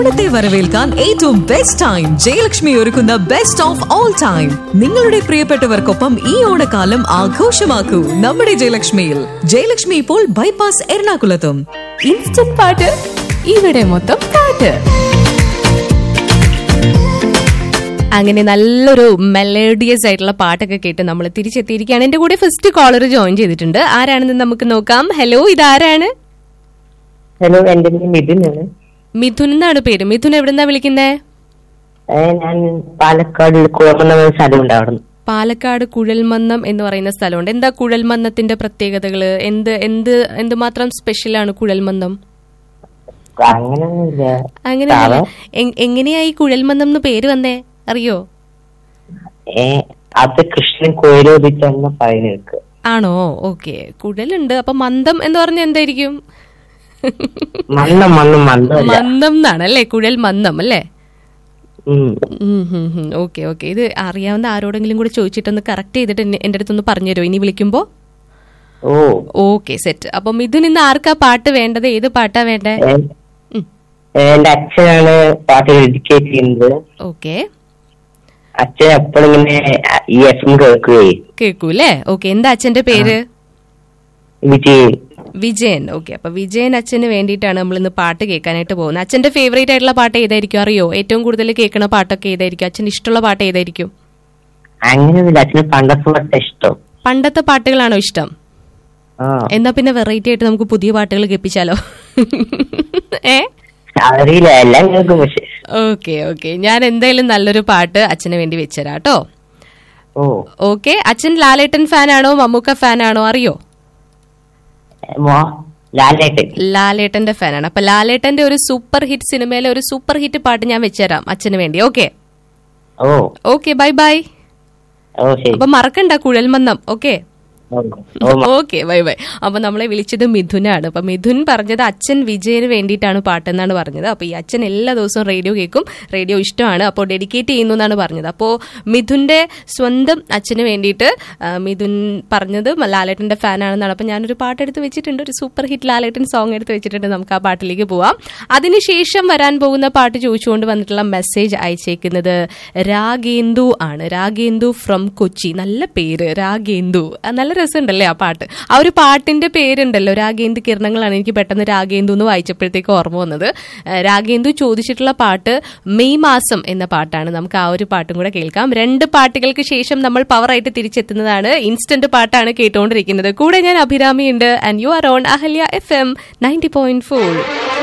ഓണത്തെ വരവേൽക്കാൻ ഏറ്റവും ബെസ്റ്റ് ടൈം ജയലക്ഷ്മി ഒരുക്കുന്ന ബെസ്റ്റ് ഓഫ് ഓൾ ടൈം നിങ്ങളുടെ പ്രിയപ്പെട്ടവർക്കൊപ്പം ഈ ഓണക്കാലം ആഘോഷമാക്കൂ നമ്മുടെ ജയലക്ഷ്മിയിൽ ജയലക്ഷ്മി ഇപ്പോൾ ബൈപ്പാസ് എറണാകുളത്തും ഇൻസ്റ്റന്റ് പാട്ട് ഇവിടെ മൊത്തം പാട്ട് അങ്ങനെ നല്ലൊരു മെലഡിയസ് ആയിട്ടുള്ള പാട്ടൊക്കെ കേട്ട് നമ്മൾ തിരിച്ചെത്തിയിരിക്കുകയാണ് എന്റെ കൂടെ ഫസ്റ്റ് കോളർ ജോയിൻ ചെയ്തിട്ടുണ്ട് ആരാണെന്ന് നമുക്ക് നോക്കാം ഹലോ ഇതാരാണ് ഹലോ എന്റെ പേര് മിഥുനാണ് മിഥുൻ എന്നാണ് പേര് മിഥുൻ എവിടുന്നാ വിളിക്കുന്നേ ഏ, ഞാൻ പാലക്കാട് കുളമണ്ണ സ്ഥലമുണ്ട് അവിടെ പാലക്കാട് കുഴൽമന്നം എന്ന് പറയുന്ന സ്ഥലമുണ്ട് എന്താ കുഴൽമന്നത്തിന്റെ പ്രത്യേകതകള് എന്ത് എന്ത് എന്തുമാത്രം സ്പെഷ്യലാണ് കുഴൽമന്നം അങ്ങനെയൊന്നുമില്ല അങ്ങനെ സാധാ എങ്ങനെയാ ഈ കുഴൽമന്നം എന്ന് പേര് വന്നേ അറിയോ ഏ അത് കൃഷ്ണൻ കോയിലോദിച്ചെന്ന് പറയുന്നത് ആണോ ഓക്കെ കുഴലുണ്ട് അപ്പൊ മന്ദം എന്ന് പറഞ്ഞ എന്തായിരിക്കും മണ്ണ് മണ്ണ് മണ്ണല്ല മന്ദം എന്നാണ് അല്ലേ കുഴൽ മന്ദം അല്ലേ ഉം. ഓക്കെ ഓക്കെ ഇത് അറിയാവുന്ന ആരോടെങ്കിലും കൂടെ ചോദിച്ചിട്ടൊന്ന് കറക്റ്റ് ചെയ്തിട്ട് എന്നെ- എന്റെ അടുത്തൊന്ന് പറഞ്ഞു തരുമോ ഇനി വിളിക്കുമ്പോ ഓ ഓക്കെ സെറ്റ് അപ്പൊ മിഥുൻ ഇന്ന് ആർക്കാ പാട്ട് വേണ്ടത് ഏത് പാട്ടാ വേണ്ടേ ഏ, ഉം. എന്റെ അച്ഛനാണ് പാട്ട് ഡെഡിക്കേറ്റ് ചെയ്യുന്നത് ഓക്കെ അച്ഛൻ എപ്പോഴും ഇങ്ങനെ ഈ എഫ് എം കേൾക്കുകയെ കേൾക്കൂല്ലേ ഓക്കെ എന്താ അച്ഛന്റെ പേര് വിജയ് വിജയൻ ഓക്കെ അപ്പൊ വിജയൻ അച്ഛന് വേണ്ടിയിട്ടാണ് നമ്മൾ ഇന്ന് പാട്ട് കേൾക്കാനായിട്ട് പോകുന്നത് അച്ഛന്റെ ഫേവറേറ്റ് ആയിട്ടുള്ള പാട്ട് ഏതായിരിക്കും അറിയോ ഏറ്റവും കൂടുതൽ കേൾക്കുന്ന പാട്ടൊക്കെ ഏതായിരിക്കും അച്ഛന് ഇഷ്ടമുള്ള പാട്ട് ഏതായിരിക്കും അങ്ങനെയൊന്നുമില്ല അച്ഛന് പണ്ടത്തെ പാട്ട് ഇഷ്ടം പണ്ടത്തെ പാട്ടുകളാണോ ഇഷ്ടം ആ എന്നാ പിന്നെ വെറൈറ്റി ആയിട്ട് നമുക്ക് പുതിയ പാട്ടുകൾ കേൾപ്പിച്ചാലോ ഏ അറിയില്ല എല്ലാം കേൾക്കും പക്ഷെ ഓക്കെ ഓക്കെ ഞാൻ എന്തായാലും നല്ലൊരു പാട്ട് അച്ഛന് വേണ്ടി വെച്ചുതരാം കേട്ടോ ഓ ഓക്കെ അച്ഛൻ ലാലേട്ടൻ ഫാൻ ആണോ മമ്മൂക്ക ഫാൻ ആണോ അറിയോ മോ ലാലേട്ടൻ ലാലേട്ടന്റെ ഫാനാണ് അപ്പൊ ലാലേട്ടന്റെ ഒരു സൂപ്പർ ഹിറ്റ് സിനിമയിലെ ഒരു സൂപ്പർ ഹിറ്റ് പാട്ട് ഞാൻ വെച്ചുതരാം അച്ഛന് വേണ്ടി ഓക്കെ ഓ ഓക്കെ ബൈ ബൈ ഓ ശരി അപ്പൊ മറക്കണ്ട കുഴൽമന്നം ഓക്കെ ഓ ഓ ഓക്കെ ബൈ ബൈ അപ്പൊ നമ്മളെ വിളിച്ചത് മിഥുനാണ് അപ്പൊ മിഥുൻ പറഞ്ഞത് അച്ഛൻ വിജയന് വേണ്ടിയിട്ടാണ് പാട്ടെന്നാണ് പറഞ്ഞത് അപ്പൊ ഈ അച്ഛൻ എല്ലാ ദിവസവും റേഡിയോ കേൾക്കും റേഡിയോ ഇഷ്ടമാണ് അപ്പോൾ ഡെഡിക്കേറ്റ് ചെയ്യുന്നു എന്നാണ് പറഞ്ഞത് അപ്പോൾ മിഥുന്റെ സ്വന്തം അച്ഛന് വേണ്ടിയിട്ട് ആ, മിഥുൻ പറഞ്ഞത് ലാലേട്ടന്റെ ഫാനാണെന്നാണ് അപ്പൊ ഞാനൊരു പാട്ടെടുത്ത് വെച്ചിട്ടുണ്ട് ഒരു സൂപ്പർ ഹിറ്റ് ലാലേട്ടൻ സോങ് എടുത്ത് വെച്ചിട്ടുണ്ട് നമുക്ക് ആ പാട്ടിലേക്ക് പോവാം അതിനുശേഷം വരാൻ പോകുന്ന പാട്ട് ചോദിച്ചുകൊണ്ട് വന്നിട്ടുള്ള മെസ്സേജ് അയച്ചേക്കുന്നത് രാഗേന്ദു ആണ് രാഗേന്ദു ഫ്രം കൊച്ചി നല്ല പേര് രാഗേന്ദു ആ, നല്ല രസമുണ്ടല്ലേ ആ പാട്ട് ആ ഒരു പാട്ടിന്റെ പേരുണ്ടല്ലോ രാഗേന്ദു കിരണങ്ങളാണ് എനിക്ക് പെട്ടെന്ന് രാഗേന്ദു എന്ന് വായിച്ചപ്പോഴത്തേക്ക് ഓർമ്മ വന്നത് ആ, രാഗേന്ദു ചോദിച്ചിട്ടുള്ള പാട്ട് മെയ് മാസം എന്ന പാട്ടാണ് നമുക്ക് ആ ഒരു പാട്ടും കൂടെ കേൾക്കാം രണ്ട് പാട്ടുകൾക്ക് ശേഷം നമ്മൾ പവറായിട്ട് തിരിച്ചെത്തുന്നതാണ് ഇൻസ്റ്റന്റ് പാട്ടാണ് കേട്ടുകൊണ്ടിരിക്കുന്നത് കൂടെ ഞാൻ അഭിരാമി ഉണ്ട് and you are on Ahalya F M ninety point four